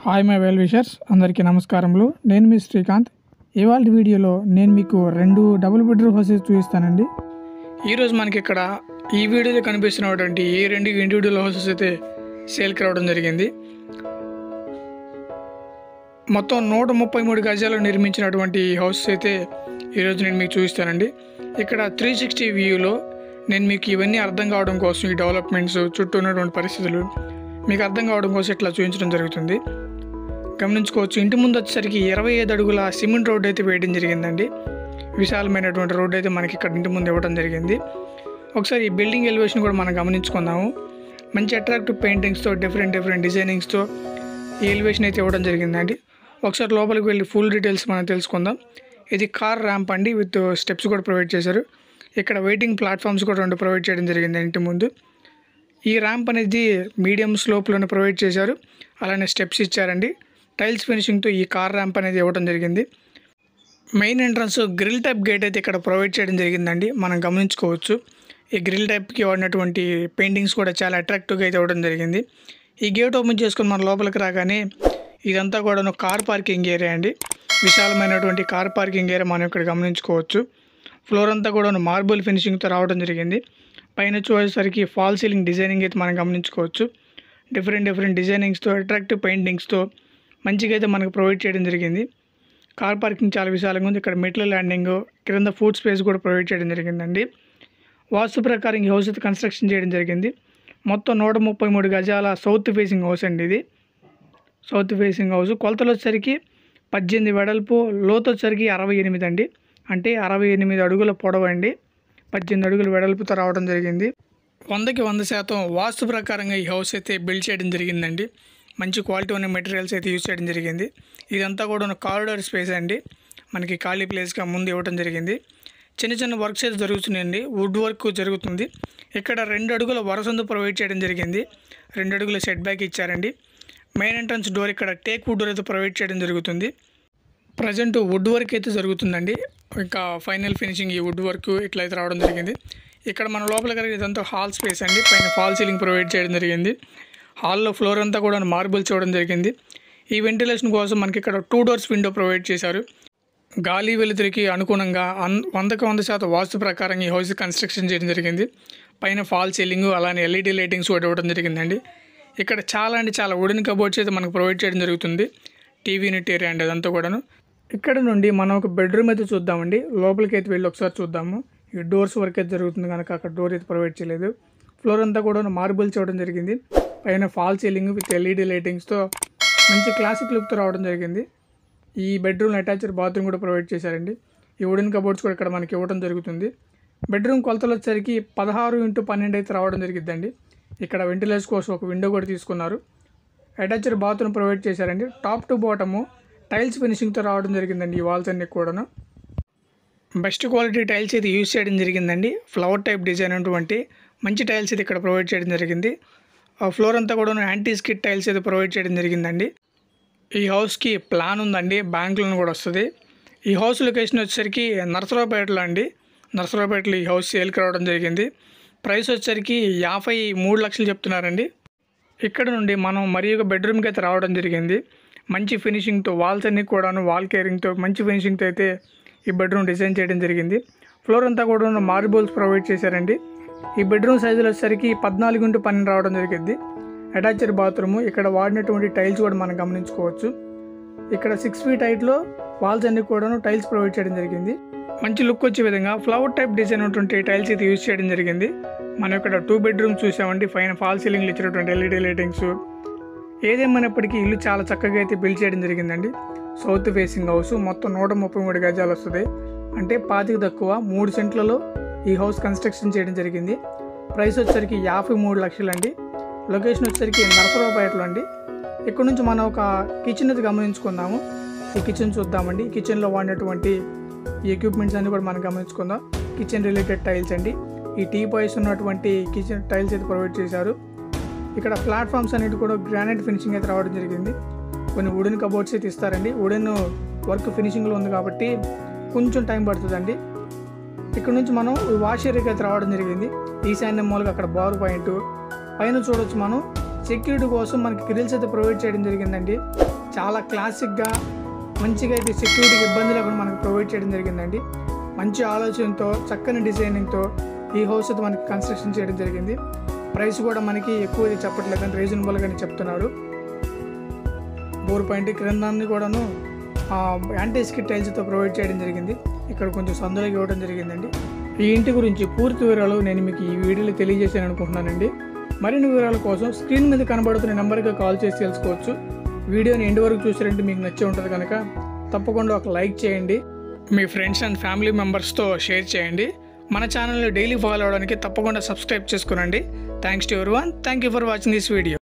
hi my well wishers అందరికీ నమస్కారములు నేను మీ శ్రీకాంత్ ఇవాళ వీడియోలో నేను మీకు రెండు డబుల్ బెడ్రూమ్ హౌసెస్ చూపిస్తానండి ఈరోజు మనకి ఇక్కడ ఈ వీడియోలో కనిపిస్తున్నటువంటి ఈ రెండు ఇండివిజువల్ హౌసెస్ అయితే సేల్కి రావడం జరిగింది మొత్తం నూట ముప్పై మూడు గజాలు నిర్మించినటువంటి ఈ హౌస్ అయితే ఈరోజు నేను మీకు చూపిస్తానండి ఇక్కడ త్రీ సిక్స్టీ వ్యూలో నేను మీకు ఇవన్నీ అర్థం కావడం కోసం ఈ డెవలప్మెంట్స్ చుట్టూ ఉన్నటువంటి పరిస్థితులు మీకు అర్థం కావడం కోసం ఇట్లా చూపించడం జరుగుతుంది గమనించుకోవచ్చు ఇంటి ముందు వచ్చేసరికి ఇరవై ఐదు అడుగుల సిమెంట్ రోడ్ అయితే వేయడం జరిగిందండి విశాలమైనటువంటి రోడ్ అయితే మనకి ఇక్కడ ఇంటి ముందు ఇవ్వడం జరిగింది ఒకసారి ఈ బిల్డింగ్ ఎలివేషన్ కూడా మనం గమనించుకుందాము మంచి అట్రాక్టివ్ పెయింటింగ్స్తో డిఫరెంట్ డిఫరెంట్ డిజైనింగ్స్తో ఈ ఎలివేషన్ అయితే ఇవ్వడం జరిగిందండి ఒకసారి లోపలికి వెళ్ళి ఫుల్ డీటెయిల్స్ మనం తెలుసుకుందాం ఇది కార్ ర్యాంప్ అండి విత్ స్టెప్స్ కూడా ప్రొవైడ్ చేశారు ఇక్కడ వెయిటింగ్ ప్లాట్ఫామ్స్ కూడా రెండు ప్రొవైడ్ చేయడం జరిగింది ఇంటి ముందు ఈ ర్యాంప్ అనేది మీడియం స్లోప్లోనే ప్రొవైడ్ చేశారు అలానే స్టెప్స్ ఇచ్చారండి టైల్స్ ఫినిషింగ్తో ఈ కార్ ర్యాంప్ అనేది ఇవ్వడం జరిగింది main entrance grill type gate అయితే ఇక్కడ ప్రొవైడ్ చేయడం జరిగిందండి మనం గమనించుకోవచ్చు ఈ గ్రిల్ టైప్కి వాడినటువంటి పెయింటింగ్స్ కూడా చాలా అట్రాక్టివ్గా అయితే ఇవ్వడం జరిగింది ఈ గేట్ ఓపెన్ చేసుకొని మన లోపలికి రాగానే ఇదంతా కూడా కార్ పార్కింగ్ ఏరియా అండి విశాలమైనటువంటి కార్ పార్కింగ్ ఏరియా మనం ఇక్కడ గమనించుకోవచ్చు ఫ్లోర్ అంతా కూడా మార్బుల్ ఫినిషింగ్తో రావడం జరిగింది పైన చూసేసరికి ఫాల్ సీలింగ్ డిజైనింగ్ అయితే మనం గమనించుకోవచ్చు డిఫరెంట్ డిఫరెంట్ డిజైనింగ్స్తో అట్రాక్టివ్ పెయింటింగ్స్తో మంచిగా అయితే మనకు ప్రొవైడ్ చేయడం జరిగింది కార్ పార్కింగ్ చాలా విశాలంగా ఉంది ఇక్కడ మెట్ల ల్యాండింగ్ కింద ఫుడ్ స్పేస్ కూడా ప్రొవైడ్ చేయడం జరిగిందండి వాస్తు ప్రకారం ఈ హౌస్ అయితే కన్స్ట్రక్షన్ చేయడం జరిగింది మొత్తం నూట ముప్పై మూడు గజాల సౌత్ ఫేసింగ్ హౌస్ అండి ఇది సౌత్ ఫేసింగ్ హౌస్ కొలతలు వచ్చేసరికి పద్దెనిమిది వెడల్పు లోతు వచ్చేసరికి అరవై ఎనిమిది అండి అంటే అరవై ఎనిమిది అడుగుల పొడవు అండి పద్దెనిమిది అడుగుల వెడల్పుతో రావడం జరిగింది వందకి వంద శాతం వాస్తు ప్రకారంగా ఈ హౌస్ అయితే బిల్డ్ చేయడం జరిగిందండి మంచి క్వాలిటీ ఉన్న మెటీరియల్స్ అయితే యూజ్ చేయడం జరిగింది ఇదంతా కూడా ఉన్న కారిడార్ స్పేస్ అండి మనకి ఖాళీ ప్లేస్గా ముందు ఇవ్వడం జరిగింది చిన్న చిన్న వర్క్స్ అయితే జరుగుతున్నాయండి వుడ్ వర్క్ జరుగుతుంది ఇక్కడ రెండు అడుగుల వరసందు ప్రొవైడ్ చేయడం జరిగింది రెండు అడుగుల సెట్ బ్యాక్ ఇచ్చారండి మెయిన్ ఎంట్రన్స్ డోర్ ఇక్కడ టేక్ వుడ్ డోర్ అయితే ప్రొవైడ్ చేయడం జరుగుతుంది ప్రజెంట్ వుడ్ వర్క్ అయితే జరుగుతుందండి ఇంకా ఫైనల్ ఫినిషింగ్ ఈ వుడ్ వర్క్ ఇట్లా అయితే రావడం జరిగింది ఇక్కడ మన లోపల కలిగి ఇదంతా హాల్ స్పేస్ అండి పైన ఫాల్ సీలింగ్ ప్రొవైడ్ చేయడం జరిగింది హాల్లో ఫ్లోర్ అంతా కూడా మార్బుల్స్ ఇవ్వడం జరిగింది ఈ వెంటిలేషన్ కోసం మనకి ఇక్కడ టూ డోర్స్ విండో ప్రొవైడ్ చేశారు గాలి వెలుతురికి అనుగుణంగా అన్ వందకు వంద శాతం వాస్తు ప్రకారం ఈ హౌస్ కన్స్ట్రక్షన్ చేయడం జరిగింది పైన ఫాల్ సీలింగ్ అలానే ఎల్ఈడి లైటింగ్స్ కూడా ఇవ్వడం జరిగిందండి ఇక్కడ చాలా అంటే చాలా వుడెన్ కబోర్డ్స్ అయితే మనకు ప్రొవైడ్ చేయడం జరుగుతుంది టీవీ యూనిట్ ఏరియా అండి అదంతా కూడాను ఇక్కడ నుండి మనం ఒక బెడ్రూమ్ అయితే చూద్దామండి లోపలికి అయితే వెళ్ళి ఒకసారి చూద్దాము ఈ డోర్స్ వర్క్ అయితే జరుగుతుంది కనుక అక్కడ డోర్ అయితే ప్రొవైడ్ చేయలేదు ఫ్లోర్ అంతా కూడా మార్బుల్ చేయడం జరిగింది పైన ఫాల్ సీలింగ్ విత్ ఎల్ఈడి లైటింగ్స్తో మంచి క్లాసిక్ లుక్తో రావడం జరిగింది ఈ బెడ్రూమ్ అటాచ్డ్ బాత్రూమ్ కూడా ప్రొవైడ్ చేశారండి ఈ వుడెన్ కబోర్డ్స్ కూడా ఇక్కడ మనకి ఇవ్వడం జరుగుతుంది బెడ్రూమ్ కొలతలు వచ్చేసరికి పదహారు ఇంటూ పన్నెండు అయితే రావడం జరిగిద్దండి ఇక్కడ వెంటిలేషన్ కోసం ఒక విండో కూడా తీసుకున్నారు అటాచ్డ్ బాత్రూమ్ ప్రొవైడ్ చేశారండి టాప్ టు బాటము టైల్స్ ఫినిషింగ్తో రావడం జరిగిందండి ఈ వాల్స్ అన్ని కూడాను బెస్ట్ క్వాలిటీ టైల్స్ అయితే యూజ్ చేయడం జరిగిందండి ఫ్లవర్ టైప్ డిజైన్ అటువంటి మంచి టైల్స్ అయితే ఇక్కడ ప్రొవైడ్ చేయడం జరిగింది ఆ ఫ్లోర్ అంతా కూడా యాంటీ స్కిట్ టైల్స్ అయితే ప్రొవైడ్ చేయడం జరిగిందండి ఈ హౌస్కి ప్లాన్ ఉందండి బ్యాంక్ లోన్ కూడా వస్తుంది ఈ హౌస్ లొకేషన్ వచ్చేసరికి నరసరావుపేటలో అండి నరసరావుపేటలో ఈ హౌస్ సేల్కి రావడం జరిగింది ప్రైస్ వచ్చేసరికి యాభై మూడు లక్షలు చెప్తున్నారండి ఇక్కడ నుండి మనం మరి ఒక బెడ్రూమ్కి అయితే రావడం జరిగింది మంచి ఫినిషింగ్తో వాల్స్ అన్ని కూడాను వాల్ కేరింగ్తో మంచి ఫినిషింగ్తో అయితే ఈ బెడ్రూమ్ డిజైన్ చేయడం జరిగింది ఫ్లోర్ అంతా కూడా మార్బుల్స్ ప్రొవైడ్ చేశారండి ఈ బెడ్రూమ్ సైజులు వచ్చేసరికి పద్నాలుగు ఇంటూ పన్నెండు రావడం జరిగింది అటాచ్డ్ బాత్రూమ్ ఇక్కడ వాడినటువంటి టైల్స్ కూడా మనం గమనించుకోవచ్చు ఇక్కడ సిక్స్ ఫీట్ హైట్లో వాల్స్ అన్ని కూడాను టైల్స్ ప్రొవైడ్ చేయడం జరిగింది మంచి లుక్ వచ్చే విధంగా ఫ్లవర్ టైప్ డిజైన్ ఉన్నటువంటి టైల్స్ అయితే యూజ్ చేయడం జరిగింది మనం ఇక్కడ టూ బెడ్రూమ్స్ చూసామండి పైన ఫాల్ సీలింగ్లు ఇచ్చినటువంటి ఎల్ఈడి లైటింగ్స్ ఏదేమైనప్పటికీ ఇల్లు చాలా చక్కగా అయితే బిల్డ్ చేయడం జరిగిందండి సౌత్ ఫేసింగ్ హౌస్ మొత్తం నూట ముప్పై మూడు గజాలు వస్తుంది అంటే పాతికి తక్కువ మూడు సెంట్లలో ఈ హౌస్ కన్స్ట్రక్షన్ చేయడం జరిగింది ప్రైస్ వచ్చేసరికి యాభై మూడు లక్షలు అండి లొకేషన్ వచ్చేసరికి నరసరావుపేటలో అండి ఇక్కడ నుంచి మనం ఒక కిచెన్ అయితే గమనించుకుందాము ఈ కిచెన్ చూద్దామండి కిచెన్లో వాడినటువంటి ఈ ఎక్విప్మెంట్స్ అన్ని కూడా మనం గమనించుకుందాం కిచెన్ రిలేటెడ్ టైల్స్ అండి ఈ టీ పాయిస్ ఉన్నటువంటి కిచెన్ టైల్స్ అయితే ప్రొవైడ్ చేశారు ఇక్కడ ప్లాట్ఫామ్స్ అనేవి కూడా గ్రానైట్ ఫినిషింగ్ అయితే రావడం జరిగింది కొన్ని వుడెన్ కబోర్డ్స్ అయితే ఇస్తారండి వుడెన్ వర్క్ ఫినిషింగ్లో ఉంది కాబట్టి కొంచెం టైం పడుతుందండి ఇక్కడ నుంచి మనం వాష్ ఏరియాకి అయితే రావడం జరిగింది ఈశాన్య మూలకి అక్కడ బార్ పాయింట్ పైన చూడొచ్చు మనం సెక్యూరిటీ కోసం మనకి గ్రిల్స్ అయితే ప్రొవైడ్ చేయడం జరిగిందండి చాలా క్లాసిక్గా మంచిగా అయితే సెక్యూరిటీకి ఇబ్బంది లేకుండా మనకు ప్రొవైడ్ చేయడం జరిగిందండి మంచి ఆలోచనతో చక్కని డిజైనింగ్తో ఈ హౌస్ అయితే మనకి కన్స్ట్రక్షన్ చేయడం జరిగింది ప్రైస్ కూడా మనకి ఎక్కువ అయితే చెప్పట్లేదు కానీ రీజనబుల్గానే చెప్తున్నారు బోర్ పాయింట్ క్రిందాన్ని కూడాను యాంటీస్కి టైల్స్తో ప్రొవైడ్ చేయడం జరిగింది ఇక్కడ కొంచెం సందులోకి ఇవ్వడం జరిగిందండి ఈ ఇంటి గురించి పూర్తి వివరాలు నేను మీకు ఈ వీడియోలో తెలియజేసాను అనుకుంటున్నానండి మరిన్ని వివరాల కోసం స్క్రీన్ మీద కనబడుతున్న నెంబర్కి కాల్ చేసి తెలుసుకోవచ్చు వీడియోని ఎండ్ వరకు చూసారంటే మీకు నచ్చే ఉంటుంది కనుక తప్పకుండా ఒక లైక్ చేయండి మీ ఫ్రెండ్స్ అండ్ ఫ్యామిలీ మెంబర్స్తో షేర్ చేయండి మన ఛానల్ని డైలీ ఫాలో అవడానికి తప్పకుండా సబ్స్క్రైబ్ చేసుకోనండి thanks to everyone thank you for watching this video